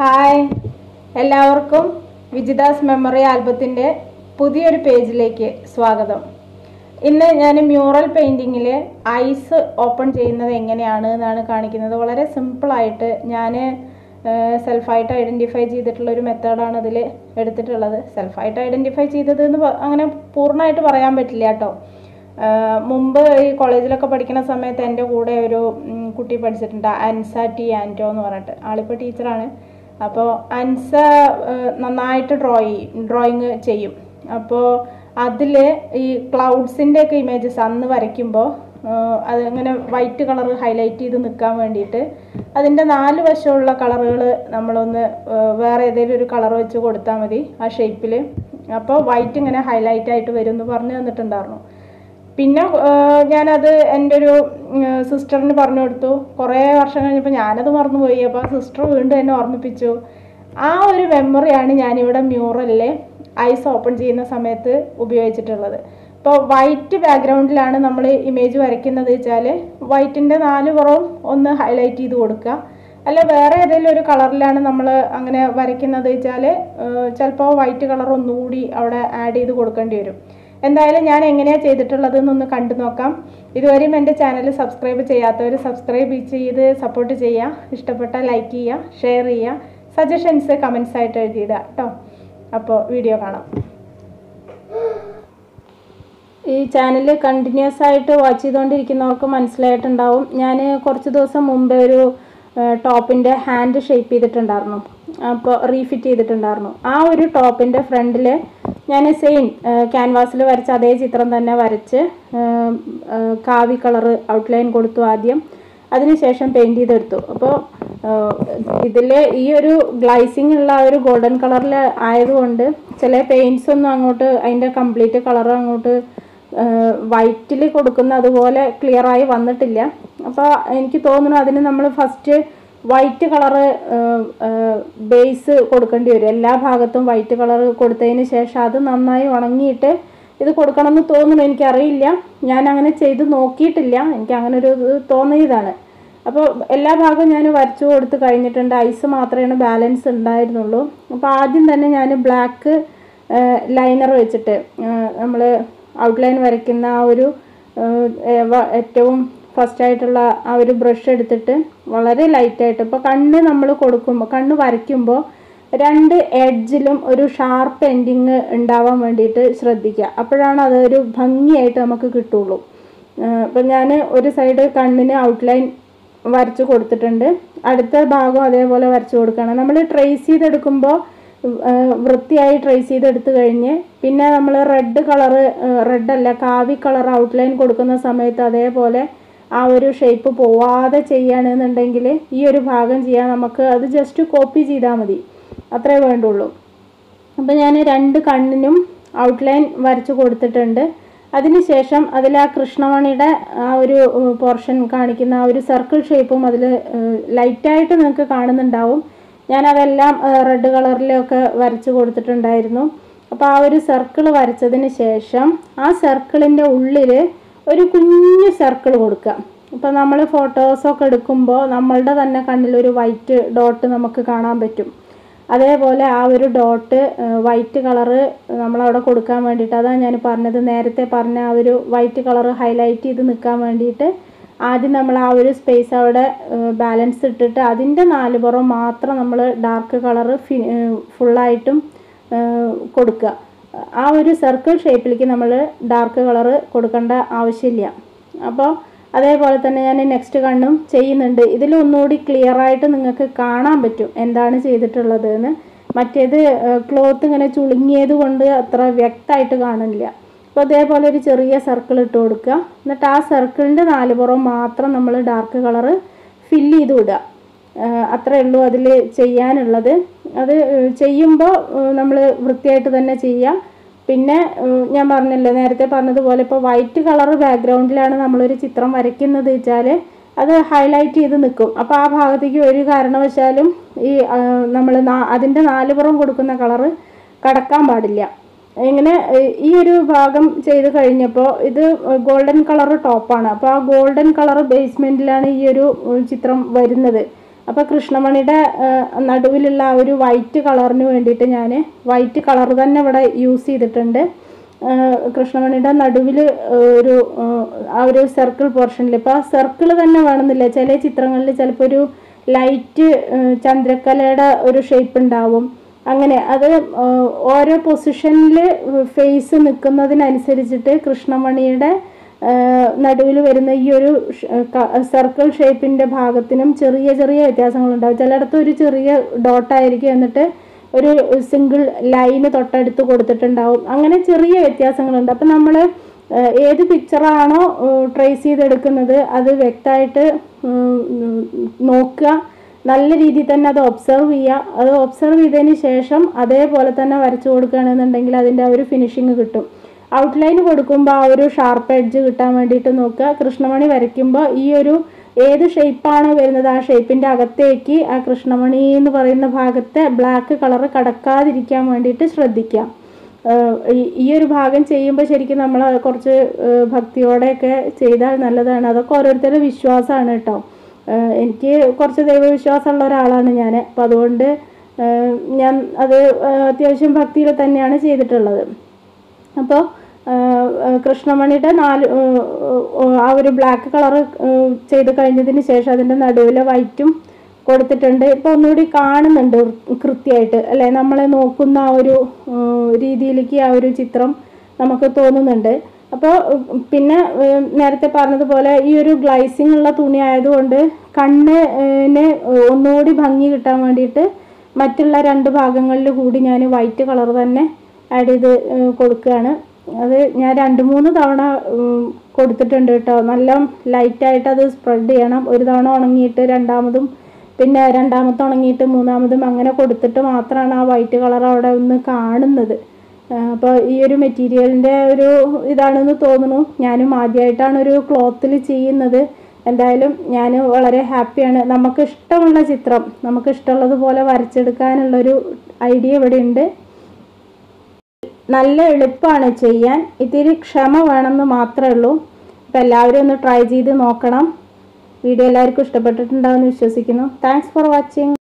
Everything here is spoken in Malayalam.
ഹായ് എല്ലാവർക്കും വിജിതാസ് മെമ്മറി ആൽബത്തിൻ്റെ പുതിയൊരു പേജിലേക്ക് സ്വാഗതം ഇന്ന് ഞാൻ മ്യൂറൽ പെയിൻറ്റിങ്ങിൽ ഐസ് ഓപ്പൺ ചെയ്യുന്നത് എങ്ങനെയാണ് എന്നാണ് കാണിക്കുന്നത് വളരെ സിമ്പിളായിട്ട് ഞാൻ സെൽഫായിട്ട് ഐഡൻറ്റിഫൈ ചെയ്തിട്ടുള്ള ഒരു മെത്തേഡാണ് ഇതിൽ എടുത്തിട്ടുള്ളത് സെൽഫായിട്ട് ഐഡൻറ്റിഫൈ ചെയ്തത് എന്ന് പ- അങ്ങനെ പൂർണ്ണമായിട്ട് പറയാൻ പറ്റില്ല കേട്ടോ ആഹ് മുമ്പ് ഈ കോളേജിലൊക്കെ പഠിക്കുന്ന സമയത്ത് എൻ്റെ കൂടെ ഒരു ഉം, കുട്ടി പഠിച്ചിട്ടുണ്ട് അൻസ ടി ആൻറ്റോ എന്ന് പറഞ്ഞിട്ട് ആളിപ്പോൾ ടീച്ചറാണ് അപ്പോൾ അൻസ ആഹ് നന്നായിട്ട് ഡ്രോയി ഡ്രോയിങ് ചെയ്യും അപ്പോൾ അതിൽ ഈ ക്ലൗഡ്സിൻ്റെ ഒക്കെ ഇമേജസ് അന്ന് വരയ്ക്കുമ്പോൾ അത് ഇങ്ങനെ വൈറ്റ് കളർ ഹൈലൈറ്റ് ചെയ്ത് നിൽക്കാൻ വേണ്ടിയിട്ട് അതിൻ്റെ നാല് വശമുള്ള കളറുകൾ നമ്മളൊന്ന് ആഹ് വേറെ ഏതെങ്കിലും ഒരു കളർ വെച്ച് കൊടുത്താൽ മതി ആ ഷേപ്പിൽ അപ്പോൾ വൈറ്റ് ഇങ്ങനെ ഹൈലൈറ്റ് ആയിട്ട് വരും എന്ന് പറഞ്ഞു തന്നിട്ടുണ്ടായിരുന്നു പിന്നെ ആഹ് ഞാനത് എൻ്റെ ഒരു സിസ്റ്ററിന് പറഞ്ഞു കൊടുത്തു കുറേ വർഷം കഴിഞ്ഞപ്പോൾ ഞാനത് മറന്നുപോയി അപ്പോൾ ആ സിസ്റ്റർ വീണ്ടും എന്നെ ഓർമ്മിപ്പിച്ചു ആ ഒരു മെമ്മറിയാണ് ഞാനിവിടെ മ്യൂറലിൽ ഐസ് ഓപ്പൺ ചെയ്യുന്ന സമയത്ത് ഉപയോഗിച്ചിട്ടുള്ളത് ഇപ്പോൾ വൈറ്റ് ബാക്ക്ഗ്രൗണ്ടിലാണ് നമ്മൾ ഇമേജ് വരയ്ക്കുന്നത് വെച്ചാൽ വൈറ്റിൻ്റെ നാല് പുറവും ഒന്ന് ഹൈലൈറ്റ് ചെയ്ത് കൊടുക്കുക അല്ല വേറെ ഏതെങ്കിലും ഒരു കളറിലാണ് നമ്മൾ അങ്ങനെ വരയ്ക്കുന്നത് വെച്ചാൽ ചിലപ്പോൾ വൈറ്റ് കളർ ഒന്നുകൂടി അവിടെ ആഡ് ചെയ്ത് കൊടുക്കേണ്ടി വരും എന്തായാലും ഞാൻ എങ്ങനെയാണ് ചെയ്തിട്ടുള്ളത് എന്നൊന്ന് കണ്ടു നോക്കാം ഇതുവരെയും എൻ്റെ ചാനൽ സബ്സ്ക്രൈബ് ചെയ്യാത്തവർ സബ്സ്ക്രൈബ് ചെയ്ത് സപ്പോർട്ട് ചെയ്യുക ഇഷ്ടപ്പെട്ടാൽ ലൈക്ക് ചെയ്യുക ഷെയർ ചെയ്യുക സജഷൻസ് കമൻസ് ആയിട്ട് എഴുതിയിടുക കേട്ടോ അപ്പോൾ വീഡിയോ കാണാം ഈ ചാനൽ കണ്ടിന്യൂസ് ആയിട്ട് വാച്ച് ചെയ്തുകൊണ്ടിരിക്കുന്നവർക്ക് മനസ്സിലായിട്ടുണ്ടാവും ഞാൻ കുറച്ച് ദിവസം മുമ്പേ ഒരു ടോപ്പിൻ്റെ ഹാൻഡ് ഷേപ്പ് ചെയ്തിട്ടുണ്ടായിരുന്നു അപ്പോൾ റീഫിറ്റ് ചെയ്തിട്ടുണ്ടായിരുന്നു ആ ഒരു ടോപ്പിൻ്റെ ഫ്രണ്ടിൽ ഞാൻ സെയിം ക്യാൻവാസിൽ വരച്ച അതേ ചിത്രം തന്നെ വരച്ച് ഏഹ്, ഏഹ്, കാവി കളറ് ഔട്ട്ലൈൻ കൊടുത്തു ആദ്യം അതിനുശേഷം പെയിൻറ് ചെയ്തെടുത്തു അപ്പോൾ ഇതിൽ ഈ ഒരു ഗ്ലൈസിങ് ഉള്ള ആ ഒരു ഗോൾഡൻ കളറിൽ ആയതുകൊണ്ട് ചില പെയിൻറ്റ്സ് ഒന്നും അങ്ങോട്ട് അതിൻ്റെ കംപ്ലീറ്റ് കളർ അങ്ങോട്ട് വൈറ്റിൽ കൊടുക്കുന്ന അതുപോലെ ക്ലിയർ ആയി വന്നിട്ടില്ല അപ്പോൾ എനിക്ക് തോന്നുന്നു അതിന് നമ്മൾ ഫസ്റ്റ് വൈറ്റ് കളറ് ബേസ് കൊടുക്കേണ്ടി വരും എല്ലാ ഭാഗത്തും വൈറ്റ് കളർ കൊടുത്തതിന് ശേഷം അത് നന്നായി ഉണങ്ങിയിട്ട് ഇത് കൊടുക്കണമെന്ന് തോന്നുന്നു എനിക്കറിയില്ല ഞാൻ അങ്ങനെ ചെയ്ത് നോക്കിയിട്ടില്ല എനിക്ക് അങ്ങനെ ഒരു ഇത് തോന്നിയതാണ് അപ്പോൾ എല്ലാ ഭാഗവും ഞാൻ വരച്ചു കൊടുത്ത് കഴിഞ്ഞിട്ടുണ്ട് ഐസ് മാത്രമേ ബാലൻസ് ഉണ്ടായിരുന്നുള്ളൂ അപ്പോൾ ആദ്യം തന്നെ ഞാൻ ബ്ലാക്ക് ലൈനർ വെച്ചിട്ട് നമ്മൾ ഔട്ട്ലൈൻ വരയ്ക്കുന്ന ആ ഒരു ഏഹ്, ഏഹ്, വ- ഏറ്റവും ഫസ്റ്റ് ആയിട്ടുള്ള ആ ഒരു ബ്രഷ് എടുത്തിട്ട് വളരെ ലൈറ്റായിട്ട് ഇപ്പോൾ കണ്ണ് നമ്മൾ കൊടുക്കുമ്പോൾ കണ്ണ് വരയ്ക്കുമ്പോൾ രണ്ട് എഡ്ജിലും ഒരു ഷാർപ്പ് എൻഡിങ് ഉണ്ടാവാൻ വേണ്ടിയിട്ട് ശ്രദ്ധിക്കുക അപ്പോഴാണ് അതൊരു ഭംഗിയായിട്ട് നമുക്ക് കിട്ടുള്ളൂ അപ്പം ഞാൻ ഒരു സൈഡ് കണ്ണിന് ഔട്ട്ലൈൻ വരച്ചു കൊടുത്തിട്ടുണ്ട് അടുത്ത ഭാഗം അതേപോലെ വരച്ചു കൊടുക്കണം നമ്മൾ ട്രേസ് ചെയ്തെടുക്കുമ്പോൾ വൃത്തിയായി ട്രേസ് ചെയ്തെടുത്ത് കഴിഞ്ഞ് പിന്നെ നമ്മൾ റെഡ് കളറ് റെഡ് അല്ല കാവി കളർ ഔട്ട്ലൈൻ കൊടുക്കുന്ന സമയത്ത് അതേപോലെ ആ ഒരു ഷേപ്പ് പോവാതെ ചെയ്യുകയാണെന്നുണ്ടെങ്കിൽ ഈ ഒരു ഭാഗം ചെയ്യാൻ നമുക്ക് അത് ജസ്റ്റ് കോപ്പി ചെയ്താൽ മതി അത്രേ വേണ്ടുള്ളൂ അപ്പോൾ ഞാൻ രണ്ട് കണ്ണിനും ഔട്ട്ലൈൻ വരച്ചു കൊടുത്തിട്ടുണ്ട് അതിനുശേഷം അതിൽ ആ കൃഷ്ണമണിയുടെ ആ ഒരു പോർഷൻ കാണിക്കുന്ന ആ ഒരു സർക്കിൾ ഷേപ്പും അതിൽ ലൈറ്റായിട്ട് നിങ്ങൾക്ക് കാണുന്നുണ്ടാവും ഞാൻ അതെല്ലാം റെഡ് കളറിലൊക്കെ വരച്ചു കൊടുത്തിട്ടുണ്ടായിരുന്നു അപ്പോൾ ആ ഒരു സർക്കിൾ വരച്ചതിന് ശേഷം ആ സർക്കിളിൻ്റെ ഉള്ളിൽ ഒരു കുഞ്ഞു സർക്കിൾ കൊടുക്കുക ഇപ്പോൾ നമ്മൾ ഫോട്ടോസൊക്കെ എടുക്കുമ്പോൾ നമ്മളുടെ തന്നെ കണ്ണിലൊരു വൈറ്റ് ഡോട്ട് നമുക്ക് കാണാൻ പറ്റും അതേപോലെ ആ ഒരു ഡോട്ട് വൈറ്റ് കളറ് നമ്മളവിടെ കൊടുക്കാൻ വേണ്ടിയിട്ട് അതാണ് ഞാൻ പറഞ്ഞത് നേരത്തെ പറഞ്ഞ ആ ഒരു വൈറ്റ് കളറ് ഹൈലൈറ്റ് ചെയ്ത് നിൽക്കാൻ വേണ്ടിയിട്ട് ആദ്യം നമ്മൾ ആ ഒരു സ്പേസ് അവിടെ ബാലൻസ് ഇട്ടിട്ട് അതിൻ്റെ നാല് പുറം മാത്രം നമ്മൾ ഡാർക്ക് കളറ് ഫി ഫുള്ളായിട്ടും കൊടുക്കുക ആ ഒരു സർക്കിൾ ഷേപ്പിലേക്ക് നമ്മൾ ഡാർക്ക് കളറ് കൊടുക്കേണ്ട ആവശ്യമില്ല അപ്പോൾ അതേപോലെ തന്നെ ഞാൻ നെക്സ്റ്റ് കണ്ണും ചെയ്യുന്നുണ്ട് ഇതിൽ ഒന്നുകൂടി ക്ലിയർ ആയിട്ട് നിങ്ങൾക്ക് കാണാൻ പറ്റും എന്താണ് ചെയ്തിട്ടുള്ളത് എന്ന് മറ്റേത് ക്ലോത്ത് ഇങ്ങനെ ചുളുങ്ങിയത് കൊണ്ട് അത്ര വ്യക്തമായിട്ട് കാണില്ല അപ്പോൾ അതേപോലെ ഒരു ചെറിയ സർക്കിൾ ഇട്ട് കൊടുക്കുക എന്നിട്ട് ആ സർക്കിളിൻ്റെ നാല് പുറം മാത്രം നമ്മൾ ഡാർക്ക് കളറ് ഫില്ല് ചെയ്ത് വിടുക ആഹ് അത്രേ ഉള്ളൂ അതിൽ ചെയ്യാനുള്ളത് അത് ചെയ്യുമ്പോൾ നമ്മൾ വൃത്തിയായിട്ട് തന്നെ ചെയ്യുക പിന്നെ ഉം, ഞാൻ പറഞ്ഞല്ലോ നേരത്തെ പറഞ്ഞതുപോലെ ഇപ്പോൾ വൈറ്റ് കളർ ബാക്ക്ഗ്രൗണ്ടിലാണ് നമ്മളൊരു ചിത്രം വരയ്ക്കുന്നത് വെച്ചാൽ അത് ഹൈലൈറ്റ് ചെയ്ത് നിൽക്കും അപ്പോൾ ആ ഭാഗത്തേക്ക് ഒരു കാരണവശാലും ഈ നമ്മൾ അതിൻ്റെ നാല് പുറം കൊടുക്കുന്ന കളറ് കടക്കാൻ പാടില്ല ഇങ്ങനെ ഏഹ്, ഈ ഒരു ഭാഗം ചെയ്ത് കഴിഞ്ഞപ്പോൾ ഇത് ഗോൾഡൻ കളർ ടോപ്പാണ് അപ്പോൾ ആ ഗോൾഡൻ കളർ ബേസ്മെൻറ്റിലാണ് ഈ ഒരു ഉം, ചിത്രം വരുന്നത് അപ്പോൾ കൃഷ്ണമണിയുടെ ആ, നടുവിലുള്ള ആ ഒരു വൈറ്റ് കളറിന് വേണ്ടിയിട്ട് ഞാൻ വൈറ്റ് കളർ തന്നെ ഇവിടെ യൂസ് ചെയ്തിട്ടുണ്ട് ആ, കൃഷ്ണമണിയുടെ നടുവിൽ ഒരു ആ, ആ ഒരു സർക്കിൾ പോർഷനിൽ ഇപ്പോൾ ആ സർക്കിൾ തന്നെ വേണമെന്നില്ല ചില ചിത്രങ്ങളിൽ ചിലപ്പോൾ ഒരു ലൈറ്റ് ചന്ദ്രക്കലയുടെ ഒരു ഷേപ്പ് ഉണ്ടാവും അങ്ങനെ അത് ആ, ഓരോ പൊസിഷനിൽ ഫേസ് നിൽക്കുന്നതിനനുസരിച്ചിട്ട് കൃഷ്ണമണിയുടെ നടുവിൽ വരുന്ന ഈ ഒരു സർക്കിൾ ഷേപ്പിൻ്റെ ഭാഗത്തിനും ചെറിയ ചെറിയ വ്യത്യാസങ്ങളുണ്ടാവും ചിലയിടത്ത് ഒരു ചെറിയ ഡോട്ടായിരിക്കും എന്നിട്ട് ഒരു സിംഗിൾ ലൈന് തൊട്ടടുത്ത് കൊടുത്തിട്ടുണ്ടാവും അങ്ങനെ ചെറിയ വ്യത്യാസങ്ങളുണ്ട് അപ്പം നമ്മൾ ഏത് പിക്ചറാണോ ട്രേസ് ചെയ്തെടുക്കുന്നത് അത് വ്യക്തമായിട്ട് ഉം, നോക്കുക നല്ല രീതിയിൽ തന്നെ അത് ഒബ്സർവ് ചെയ്യുക അത് ഒബ്സർവ് ചെയ്തതിന് ശേഷം അതേപോലെ തന്നെ വരച്ചു കൊടുക്കുകയാണെന്നുണ്ടെങ്കിൽ അതിൻ്റെ ആ ഒരു ഫിനിഷിങ് കിട്ടും ഔട്ട്ലൈൻ കൊടുക്കുമ്പോൾ ആ ഒരു ഷാർപ്പ് എഡ്ജ് കിട്ടാൻ വേണ്ടിയിട്ട് നോക്കുക കൃഷ്ണമണി വരയ്ക്കുമ്പോൾ ഈ ഒരു ഏത് ഷേപ്പാണോ വരുന്നത് ആ ഷേപ്പിൻ്റെ അകത്തേക്ക് ആ കൃഷ്ണമണി എന്ന് പറയുന്ന ഭാഗത്തെ ബ്ലാക്ക് കളർ കടക്കാതിരിക്കാൻ വേണ്ടിയിട്ട് ശ്രദ്ധിക്കുക ഏഹ് ഈ- ഈ ഒരു ഭാഗം ചെയ്യുമ്പോൾ ശരിക്കും നമ്മൾ കുറച്ച് ഏഹ് ഭക്തിയോടെയൊക്കെ ചെയ്താൽ നല്ലതാണ് അതൊക്കെ ഓരോരുത്തരുടെ വിശ്വാസമാണ് കേട്ടോ ഏഹ് എനിക്ക് കുറച്ച് ദൈവവിശ്വാസമുള്ള ഒരാളാണ് ഞാൻ അപ്പോൾ അതുകൊണ്ട് ഏഹ് ഞാൻ അത് ഏഹ് അത്യാവശ്യം ഭക്തിയിൽ തന്നെയാണ് ചെയ്തിട്ടുള്ളത് അപ്പോൾ കൃഷ്ണമണിയുടെ നാല് ഏഹ്, ഏഹ്, ആ ഒരു ബ്ലാക്ക് കളർ ചെയ്ത് കഴിഞ്ഞതിന് ശേഷം അതിൻ്റെ നടുവിൽ വൈറ്റും കൊടുത്തിട്ടുണ്ട് ഇപ്പോൾ ഒന്നുകൂടി കാണുന്നുണ്ട് കൃത്യമായിട്ട് അല്ലേ നമ്മളെ നോക്കുന്ന ആ ഒരു ഏഹ്, രീതിയിലേക്ക് ആ ഒരു ചിത്രം നമുക്ക് തോന്നുന്നുണ്ട് അപ്പോൾ പിന്നെ ഏഹ്, നേരത്തെ പറഞ്ഞതുപോലെ ഈ ഒരു ഗ്ലൈസിങ് ഉള്ള തുണി ആയതുകൊണ്ട് കണ്ണിന് ഒന്നുകൂടി ഭംഗി കിട്ടാൻ വേണ്ടിയിട്ട് മറ്റുള്ള രണ്ട് ഭാഗങ്ങളിൽ കൂടി ഞാൻ വൈറ്റ് കളർ തന്നെ ആഡ് ചെയ്ത് ഏഹ്, കൊടുക്കുകയാണ് അത് ഞാൻ രണ്ട് മൂന്ന് തവണ ഉം, കൊടുത്തിട്ടുണ്ട് കേട്ടോ നല്ല ലൈറ്റായിട്ട് അത് സ്പ്രെഡ് ചെയ്യണം ഒരു തവണ ഉണങ്ങിയിട്ട് രണ്ടാമതും പിന്നെ രണ്ടാമത്തെ ഉണങ്ങിയിട്ട് മൂന്നാമതും അങ്ങനെ കൊടുത്തിട്ട് മാത്രമാണ് ആ വൈറ്റ് കളർ അവിടെ ഒന്ന് കാണുന്നത് അപ്പോൾ ഈ ഒരു മെറ്റീരിയലിൻ്റെ ഒരു ഇതാണെന്ന് തോന്നുന്നു ഞാനും ആദ്യമായിട്ടാണ് ഒരു ക്ലോത്തിൽ ചെയ്യുന്നത് എന്തായാലും ഞാൻ വളരെ ഹാപ്പിയാണ് നമുക്ക് ഇഷ്ടമുള്ള ചിത്രം നമുക്ക് ഇഷ്ടമുള്ളതുപോലെ വരച്ചെടുക്കാനുള്ളൊരു ഐഡിയ ഇവിടെ ഉണ്ട് നല്ല എളുപ്പമാണ് ചെയ്യാൻ ഇത്തിരി ക്ഷമ വേണമെന്ന് മാത്രമേ ഉള്ളൂ അപ്പോൾ എല്ലാവരും ഒന്ന് ട്രൈ ചെയ്ത് നോക്കണം വീഡിയോ എല്ലാവർക്കും ഇഷ്ടപ്പെട്ടിട്ടുണ്ടാവുമെന്ന് വിശ്വസിക്കുന്നു താങ്ക്സ് ഫോർ വാച്ചിങ്